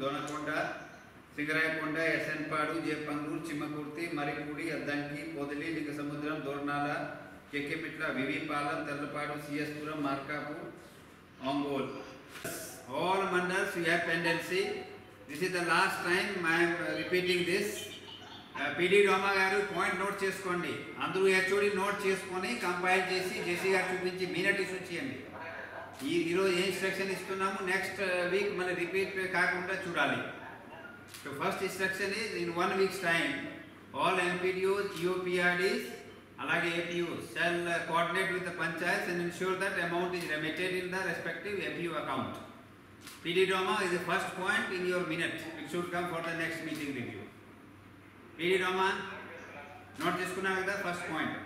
దొనకొండ సింగరాయకొండ ఎస్ఎన్పాడు జేపంగూరు చిమ్మకుర్తి మరిపూడి అద్దంకి పొదిలి లింగసముద్రం దోర్నాల కెక్కెమిట్ల V V Palem Tellapadu C S Puram Markapur Ongole all mandals you have pendency this is the last time I'm repeating this PD Roma garu point note చేసుకోండి అందరూ HOD note చేసుకొని compile చేసి జేసీ గారు చూపించి మీనటీస్ వచ్చేయండి ఈ ఈరోజు ఏ ఇన్స్ట్రక్షన్ ఇస్తున్నాము నెక్స్ట్ వీక్ మళ్ళీ రిపీట్ కాకుండా చూడాలి so first instruction is in one weeks time all MPDOs EOPRDs అలాగే APOs shall coordinate with the panchayats and ensure that amount is remitted in the respective MPO account PD Roma is the first point in your minute. It should come for the next meeting review. PD Roma, note చేసుకున్నావు కదా first point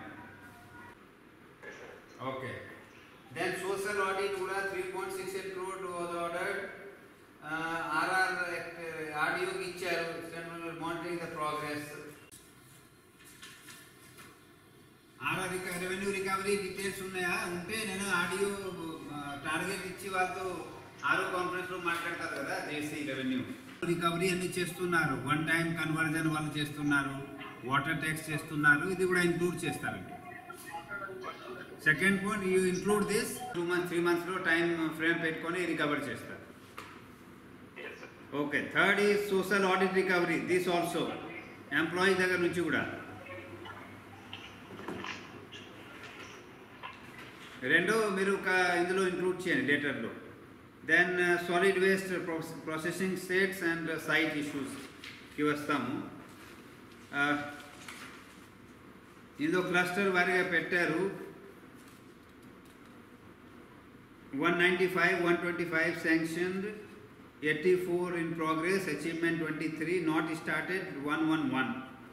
okay then social audit కూడా three point six eight crore was ordered RR ఆడియోకి ఇచ్చారు monitoring the progress RR revenue recovery details ఉన్నాయా ఉంటే నేను audio target ఇచ్చి వాళ్ళతో ఆరో కాన్ఫరెన్స్ లో మాట్లాడతారు కదా జేసీ రెవెన్యూ రికవరీ అన్ని చేస్తున్నారు వన్ టైం కన్వర్జన్ వాళ్ళు చేస్తున్నారు వాటర్ ట్యాక్స్ చేస్తున్నారు ఇది కూడా ఇంక్లూడ్ చేస్తారండి second point you include this two months three months లో టైం ఫ్రేమ్ పెట్టుకొని రికవర్ చేస్తారు okay third is social audit recovery this also employees దగ్గర నుంచి కూడా రెండో మీరు ఒక ఇందులో ఇంక్లూడ్ చేయండి డేటర్లో then solid waste processing states and site ఇష్యూస్కి వస్తాము ఇందులో క్లస్టర్ వారిగా పెట్టారు one ninety five one twenty five sanctioned eighty four in progress achievement twenty three not started one one one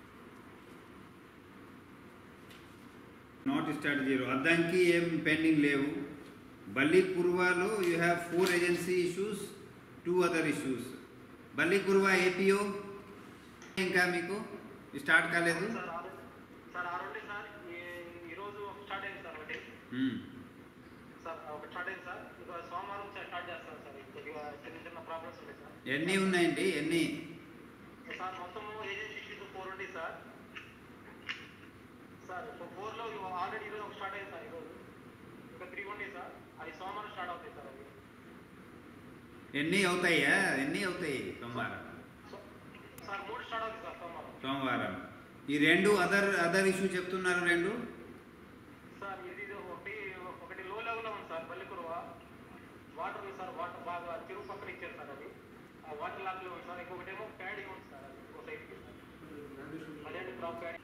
not start zero Addanki ఏం pending లేవు బల్లి కుర్వాలో you have four agency issues two other issues Ballikurava APO ఇంకా మీకు start కాలేదు sir ఆరు sir ఆరుండి sir ఈ- ఈరోజు స్టార్ట్ అయింది సార్ ఒకటి మ్మ్. సార్ ఒకటి స్టార్ట్ అయింది సార్ ఇక సోమవారం సార్ స్టార్ట్ చేస్తాను సార్ కొద్దిగా చిన్న చిన్న ప్రాబ్లమ్స్ ఉన్నాయి సార్ ఎన్ని ఉన్నాయండి ఎన్ని సార్ మొత్తం ఏజెన్సీ ఇష్యూస్ ఫోర్ ఉంది సార్ సార్ ఫోర్లో ఆల్రెడీ ఈరోజు ఒక స్టార్ట్ అయింది సార్ ఈరోజు ఇంకా త్రీ ఉంది సార్ అది సోమవారం స్టార్ట్ అవుతాయి సార్ అవి ఎన్ని అవుతాయా ఎన్ని అవుతాయి సోమవారం సో- సార్ మూడు స్టార్ట్ అవుతాయి సార్ సోమవారం సోమవారం ఈ రెండు అదర్ అదర్ ఇష్యూ చెప్తున్నారు రెండు సార్ ఇది ఇది ఒకటి ఒకటి లో లెవెల్లో ఉంది సార్ బల్లికురువ వాటర్ ఉంది సార్ వాటర్ బాగా చెరువు పక్కన ఇచ్చారు సార్ అది ఆ వాటర్ లాక్లో ఉంది సార్ ఇంకొకటేమో ప్యాడింగ్ ఉంది సార్ అది ఒక సైడ్కి అదే క్రాప్ ప్యాడింగ్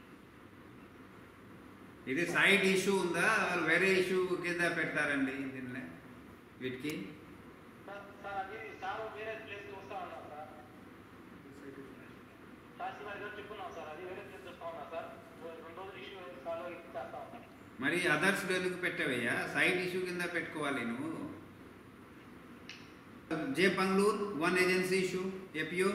ఇది సైడ్ ఇష్యూ ఉందా వేరే ఇష్యూ కింద పెడతారండి దీనిలో వీటికి సార్ సార్ అది సార్ వేరే ప్లేస్ వస్తా ఉన్నారు సార్ తహసీల్దార్ గారు చెప్పున్నాం సార్ అది వేరే ప్లేస్ వస్తా ఉన్నా సార్ రెండు రోజులు ఇష్యూ సాల్వ్ చేస్తా ఉన్నాం మరి అదర్స్ ఎందుకు పెట్టవయ్యా సైడ్ ఇష్యూ కింద పెట్టుకోవాలి నువ్వు J Panguluru one agency issue APO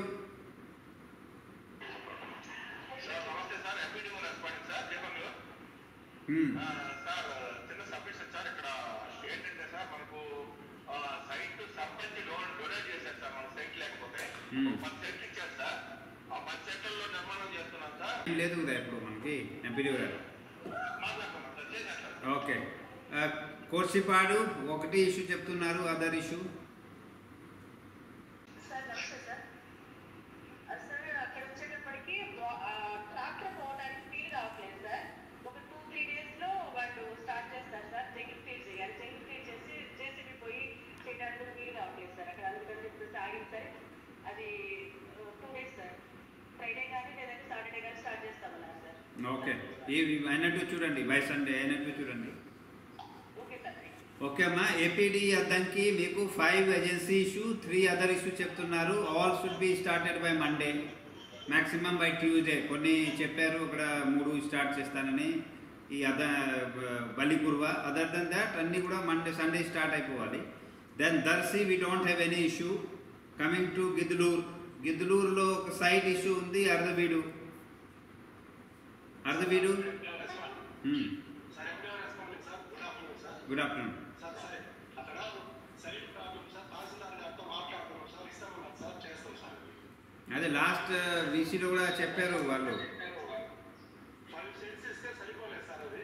sir నమస్తే సార్ ఎంపీడీఓ రెస్పాండింగ్ సార్ దీపంలో సార్ చిన్న సబ్మిషన్ సార్ ఇక్కడ ఏంటంటే సార్ మనకు సైట్ సర్పంచ్ లోన్ డొనేట్ చేశారు సార్ మన సైట్ లేకపోతే Hmm. ఒక పది సెంట్లు ఇచ్చారు సార్ ఆ పది సెంట్లలో నిర్మాణం చేస్తున్నాం సార్ ఏం లేదు కదా ఇప్పుడు మనకి ఎంపీడీ గారు మాట్లాడుతున్నాం సార్ చేశారు సార్ ఓకే కోర్సిపాడు ఒకటి ఇష్యూ చెప్తున్నారు అదర్ ఇష్యూ సార్ నమస్తే సార్ ఆ, సార్ అక్కడ వచ్చేటప్పటికి బా- ఆ, ట్రాక్టర్ పోవడానికి వీలు కావట్లేదు సార్ ఒక టూ త్రీ డేస్ లో వాళ్ళు స్టార్ట్ చేస్తారు సార్ జంగిల్ క్లియర్ చేయాలి జంగిల్ క్లియర్ చేసి జేసీబీ పోయి చేయడానికి వీలు కావట్లేదు సార్ అక్కడ అందుకని చెప్పేసి ఆగింది సార్ అది టూ డేస్ సార్ ఫ్రైడే కానీ లేదంటే సాటర్డే కానీ స్టార్ట్ చేస్తామన్నారు సార్ ఓకే ఇవి అయినట్టు చూడండి బై సండే అయినట్టు చూడండి okay sir thank you. Okay అమ్మా ఏపీడీ అద్దంకి మీకు five agency issue three other issue చెప్తున్నారు all should be started by Monday maximum by Tuesday కొన్ని చెప్పారు ఇక్కడ మూడు స్టార్ట్ చేస్తానని ఈ అద బలికుర్వ అదర్ దెన్ దాట్ అన్నీ కూడా మండే సండే స్టార్ట్ అయిపోవాలి then Darsi we don't have any issue coming to Giddalur గిద్లూరులో ఒక సైట్ ఇష్యూ ఉంది Ardhaveedu Ardhaveedu sir MPDO responding sir good afternoon sir good afternoon sir సరే అక్కడ సైట్ ప్రాబ్లం సార్ తహసీల్దార్ గారితో మాట్లాడుతున్నాం సార్ ఇస్తామన్నారు సార్ చేస్తాం సార్ అదే లాస్ట్ వీసీలో కూడా చెప్పారు వాళ్ళు ఫైవ్ సెంట్స్ ఇస్తే సరిపోలేదు సార్ అది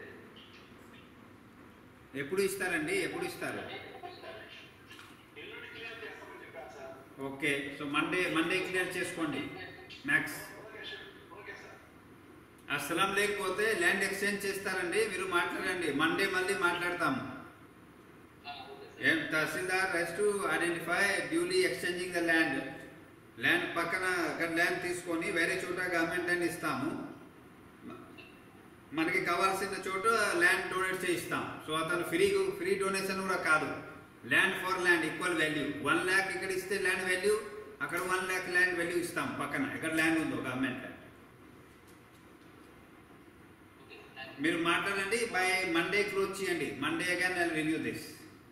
ఎప్పుడు ఇస్తారండి ఎప్పుడు ఇస్తారు ఎల్లుండి క్లియర్ చేస్తామని చెప్పారు sir okay so Monday Monday clear చేసుకోండి max okay sir okay sir ఆ స్థలం లేకపోతే ల్యాండ్ ఎక్స్చేంజ్ చేస్తారండి మీరు మాట్లాడండి మండే మళ్ళీ మాట్లాడతాము ఏం tahsildar has to identify duly exchanging the land land పక్కన అక్కడ ల్యాండ్ తీసుకొని వేరే చోట గవర్నమెంట్ ల్యాండ్ ఇస్తాము మ- మనకి కావాల్సిన చోట ల్యాండ్ డొనేట్ చేయిస్తాం సో అతను ఫ్రీ ఫ్రీ డొనేషన్ కూడా కాదు land for land equal value one lakh ఇక్కడ ఇస్తే ల్యాండ్ వాల్యూ అక్కడ వన్ ల్యాక్ ల్యాండ్ వాల్యూ ఇస్తాం పక్కన ఎక్కడ ల్యాండ్ ఉందో గవర్నమెంట్ ల్యాండ్ మీరు మాట్లాడండి బై మండే క్లోజ్ చేయండి Monday again I review this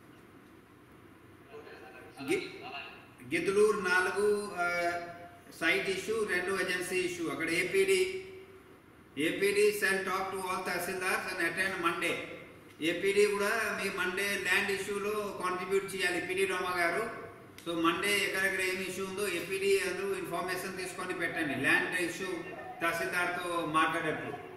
Giddalur నాలుగు సైట్ ఇష్యూ రెండు ఏజెన్సీ ఇష్యూ అక్కడ APD APD shall talk to all tahsildars and attend Monday APD కూడా మీ మండే ల్యాండ్ ఇష్యూలో కాంట్రిబ్యూట్ చేయాలి పిడి రోమా గారు సో మండే ఎక్కడెక్కడ ఏమి ఇష్యూ ఉందో ఏపీడీ అందరూ ఇన్ఫర్మేషన్ తీసుకొని పెట్టండి ల్యాండ్ ఇష్యూ తహసీల్దార్తో మాట్లాడేప్పుడు